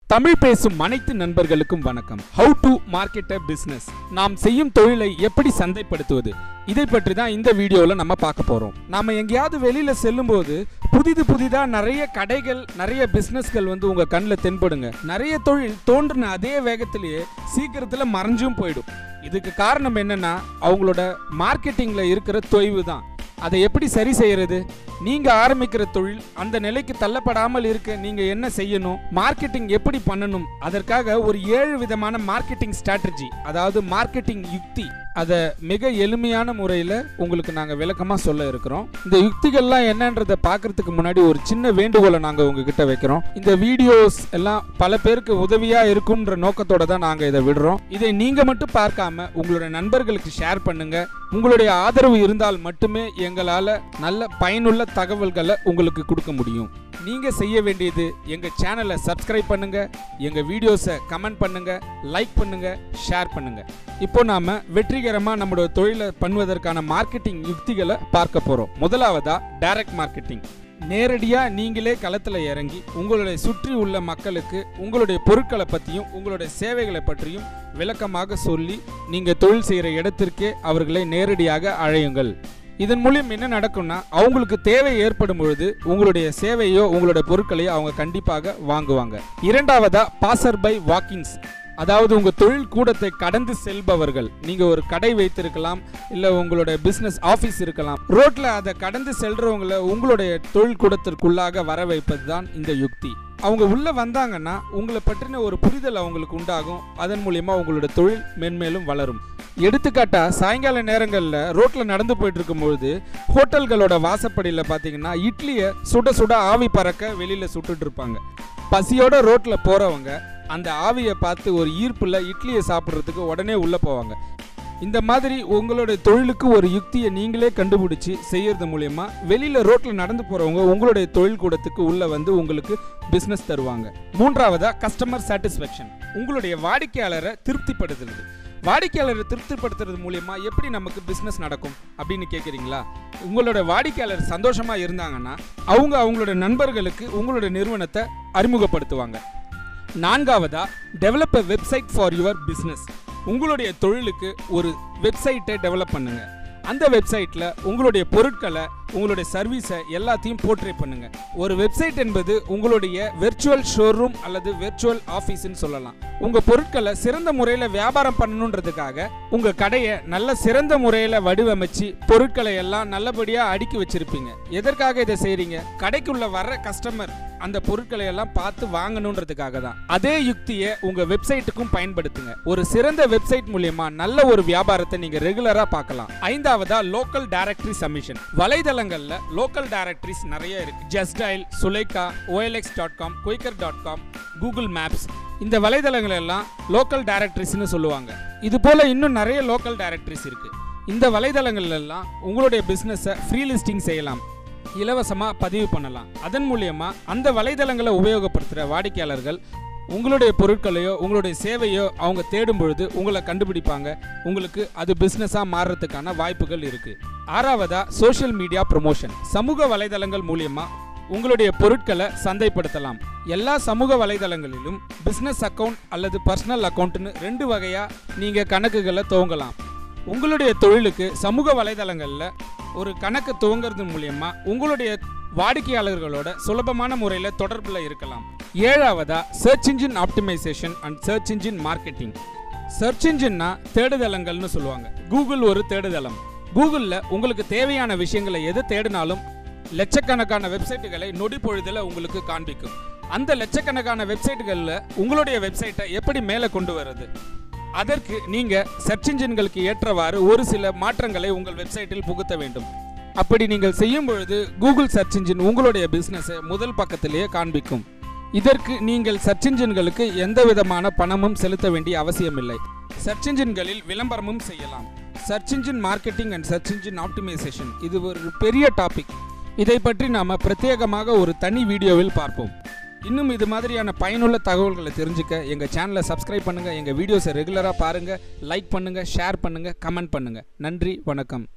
தமிழ் பேசும் அனைத்து நண்பர்களுக்கும் வணக்கம் how to market a business நாம் செய்யும் தொழிலை எப்படி சந்தைப்படுத்துவது இதை பற்றி தான் இந்த வீடியோவில் நம்ம பார்க்க போறோம் நாம எங்கேயாவது வெளியில செல்லும்போது புதிது புதிதா நிறைய கடைகள் நிறைய பிசினஸ்கள் வந்து உங்க கண்ணில் தென்படுங்க நிறைய தொழில் தோன்றின அதே வேகத்திலேயே சீக்கிரத்தில் மறைஞ்சும் போயிடும் இதுக்கு காரணம் என்னன்னா அவங்களோட மார்க்கெட்டிங்ல இருக்கிற தொய்வு தான் அதை எப்படி சரி செய்யறது நீங்க ஆரம்பிக்கிற தொழில் அந்த நிலைக்கு தள்ளப்படாமல் இருக்க நீங்க என்ன செய்யணும் மார்க்கெட்டிங் எப்படி பண்ணணும் அதற்காக ஒரு ஏழு விதமான மார்க்கெட்டிங் ஸ்ட்ராட்டஜி அதாவது மார்க்கெட்டிங் யுக்தி அதை மிக எளிமையான முறையில் உங்களுக்கு நாங்கள் விளக்கமாக சொல்ல இருக்கிறோம் இந்த யுக்திகள்லாம் என்னன்றதை பார்க்கறதுக்கு முன்னாடி ஒரு சின்ன வேண்டுகோளை நாங்கள் உங்ககிட்ட வைக்கிறோம் இந்த வீடியோஸ் எல்லாம் பல பேருக்கு உதவியாக இருக்கும்ன்ற நோக்கத்தோட தான் நாங்கள் இதை விடுறோம் இதை நீங்கள் மட்டும் பார்க்காம உங்களோட நண்பர்களுக்கு ஷேர் பண்ணுங்க உங்களுடைய ஆதரவு இருந்தால் மட்டுமே எங்களால் நல்ல பயனுள்ள தகவல்களை உங்களுக்கு கொடுக்க முடியும் நீங்க செய்ய வேண்டியது எங்க சேனலை சப்ஸ்கிரைப் பண்ணுங்க எங்க வீடியோஸை கமெண்ட் பண்ணுங்க லைக் பண்ணுங்க ஷேர் பண்ணுங்க இப்போ நாம வெற்றிகரமா நம்மளோட தொழிலை பண்ணுவதற்கான மார்க்கெட்டிங் யுக்திகளை பார்க்க போறோம் முதலாவதா டைரக்ட் மார்க்கெட்டிங் நேரடியா நீங்களே களத்துல இறங்கி உங்களுடைய சுற்றி உள்ள மக்களுக்கு உங்களுடைய பொருட்களை பற்றியும் உங்களுடைய சேவைகளை பற்றியும் விளக்கமாக சொல்லி நீங்க தொழில் செய்யற இடத்திற்கே அவர்களை நேரடியாக அழையுங்கள் இதன் மூலியம் என்ன நடக்கும்னா அவங்களுக்கு தேவை ஏற்படும் பொழுது உங்களுடைய சேவையோ உங்களுடைய பொருட்களையோ அவங்க கண்டிப்பாக வாங்குவாங்க இரண்டாவதா பாசர் பை வாக்கிங்ஸ் அதாவது உங்க தொழில் கூடத்தை கடந்து செல்பவர்கள் நீங்க ஒரு கடை வைத்திருக்கலாம் இல்ல உங்களுடைய பிசினஸ் ஆபீஸ் இருக்கலாம் ரோட்ல அதை கடந்து செல்றவங்கள உங்களுடைய தொழில் கூடத்திற்குள்ளாக வர வைப்பது தான் இந்த யுக்தி அவங்க உள்ள வந்தாங்கன்னா உங்களை பற்றின ஒரு புரிதல் அவங்களுக்கு உண்டாகும் அதன் மூலியமா உங்களோட தொழில் மென்மேலும் வளரும் எடுத்துக்காட்டா சாயங்கால நேரங்களில் ரோட்ல நடந்து போயிட்டு இருக்கும்பொழுது ஹோட்டல்களோட வாசப்படியில் பார்த்தீங்கன்னா இட்லியை சுட சுட ஆவி பறக்க வெளியில சுட்டுட்டு இருப்பாங்க பசியோட ரோட்ல போறவங்க அந்த ஆவியை பார்த்து ஒரு ஈர்ப்புல இட்லியை சாப்பிட்றதுக்கு உடனே உள்ள போவாங்க இந்த மாதிரி உங்களுடைய தொழிலுக்கு ஒரு யுக்தியை நீங்களே கண்டுபிடிச்சு செய்யறது மூலயமா வெளியில ரோட்ல நடந்து போறவங்க உங்களுடைய தொழில் கூடத்துக்கு உள்ள வந்து உங்களுக்கு பிசினஸ் தருவாங்க மூன்றாவதா கஸ்டமர் சாட்டிஸ்ஃபேக்ஷன் உங்களுடைய வாடிக்கையாளரை திருப்திப்படுத்துறது வாடிக்கையாளரை திருப்திப்படுத்துறது மூலியமா எப்படி நமக்கு பிசினஸ் நடக்கும் அப்படின்னு கேட்குறீங்களா உங்களோட வாடிக்கையாளர் சந்தோஷமா இருந்தாங்கன்னா அவங்க அவங்களோட நண்பர்களுக்கு உங்களோட நிறுவனத்தை அறிமுகப்படுத்துவாங்க நான்காவதா develop a website for your business உங்களுடைய தொழிலுக்கு ஒரு வெப்சைட்டை டெவலப் பண்ணுங்க அந்த வெப்சைட்டில் உங்களுடைய பொருட்களை உங்களுடைய சர்வீஸை எல்லாத்தையும் போர்ட்ரே பண்ணுங்க ஒரு வெப்சைட் என்பது உங்களுடைய வெர்ச்சுவல் ஷோரூம் அல்லது வெர்ச்சுவல் ஆஃபீஸ்னு சொல்லலாம் உங்க பொருட்களை சிறந்த முறையில் வியாபாரம் பண்ணணுன்றதுக்காக உங்க கடையை நல்ல சிறந்த முறையில் வடிவமைச்சு பொருட்களை எல்லாம் நல்லபடியாக அடுக்கி வச்சிருப்பீங்க எதற்காக இதை செய்றீங்க கடைக்குள்ள வர்ற கஸ்டமர் அந்த பொருட்களை எல்லாம் பார்த்து வாங்கணுன்றதுக்காக தான் அதே யுக்தியை உங்க வெப்சைட்டுக்கும் பயன்படுத்துங்க ஒரு சிறந்த வெப்சைட் மூலியமா நல்ல ஒரு வியாபாரத்தை நீங்க ரெகுலரா பார்க்கலாம் ஐந்தாவதா லோக்கல் டைரக்டரி சப்மிஷன் வலைதளங்கள்ல லோக்கல் டைரக்டரிஸ் நிறைய இருக்கு just dial Sulekha OLX dot com Quikr dot com Google maps இந்த வலைதளங்கள் எல்லாம் லோக்கல் டைரக்டரிஸ்னு சொல்லுவாங்க இது போல இன்னும் நிறைய லோக்கல் டைரக்டரிஸ் இருக்கு இந்த வலைதளங்கள் எல்லாம் உங்களுடைய பிசினஸை ஃப்ரீ லிஸ்டிங் செய்யலாம் இலவசமாக பதிவு பண்ணலாம் அதன் மூலியமா அந்த வலைதளங்களை உபயோகப்படுத்துகிற வாடிக்கையாளர்கள் உங்களுடைய பொருட்களையோ உங்களுடைய சேவையோ அவங்க தேடும் பொழுது உங்களை கண்டுபிடிப்பாங்க உங்களுக்கு அது பிஸ்னஸாக மாறுறதுக்கான வாய்ப்புகள் இருக்கு ஆறாவதா சோஷியல் மீடியா ப்ரொமோஷன் சமூக வலைதளங்கள் மூலியமா உங்களுடைய பொருட்களை சந்தைப்படுத்தலாம் எல்லா சமூக வலைதளங்களிலும் பிஸ்னஸ் அக்கவுண்ட் அல்லது பர்சனல் அக்கவுண்ட்னு ரெண்டு வகையாக நீங்கள் கணக்குகளை துவங்கலாம் உங்களுடைய தொழிலுக்கு சமூக வலைதளங்களில் ஒரு கணக்கு துவங்குறது மூலியமா உங்களுடைய வாடிக்கையாளர்களோட சுலபமான முறையில் தொடர்பில் இருக்கலாம் ஏழாவதா search engine optimization and search engine marketing search இன்ஜின்னா தேடுதளங்கள்னு சொல்லுவாங்க கூகுள் ஒரு தேடுதளம் கூகுளில் உங்களுக்கு தேவையான விஷயங்களை எது தேடினாலும் லட்சக்கணக்கான வெப்சைட்டுகளை நொடி பொழுதில் உங்களுக்கு காண்பிக்கும் அந்த லட்சக்கணக்கான வெப்சைட்டுகளில் உங்களுடைய வெப்சைட்டை எப்படி மேலே கொண்டு வர்றது அதற்கு நீங்க சர்ச் இன்ஜின்களுக்கு ஏற்றவாறு ஒரு சில மாற்றங்களை உங்கள் வெப்சைட்டில் புகுத்த வேண்டும் அப்படி நீங்கள் செய்யும் பொழுது கூகுள் சர்ச் இன்ஜின் உங்களுடைய பிசினஸை முதல் பக்கத்திலேயே காண்பிக்கும் இதற்கு நீங்கள் சர்ச் இன்ஜின்களுக்கு எந்த விதமான பணமும் செலுத்த வேண்டிய அவசியமில்லை சர்ச் இன்ஜின்களில் விளம்பரமும் செய்யலாம் search engine marketing and search engine optimization இது ஒரு பெரிய டாபிக் இதை பற்றி நாம பிரத்யேகமாக ஒரு தனி வீடியோவில் பார்ப்போம் இன்னும் இது மாதிரியான பயனுள்ள தகவல்களை தெரிஞ்சுக்க எங்கள் சேனலை சப்ஸ்கிரைப் பண்ணுங்கள் எங்கள் வீடியோஸை ரெகுலராக பாருங்கள் லைக் பண்ணுங்கள் ஷேர் பண்ணுங்கள் கமெண்ட் பண்ணுங்கள் நன்றி வணக்கம்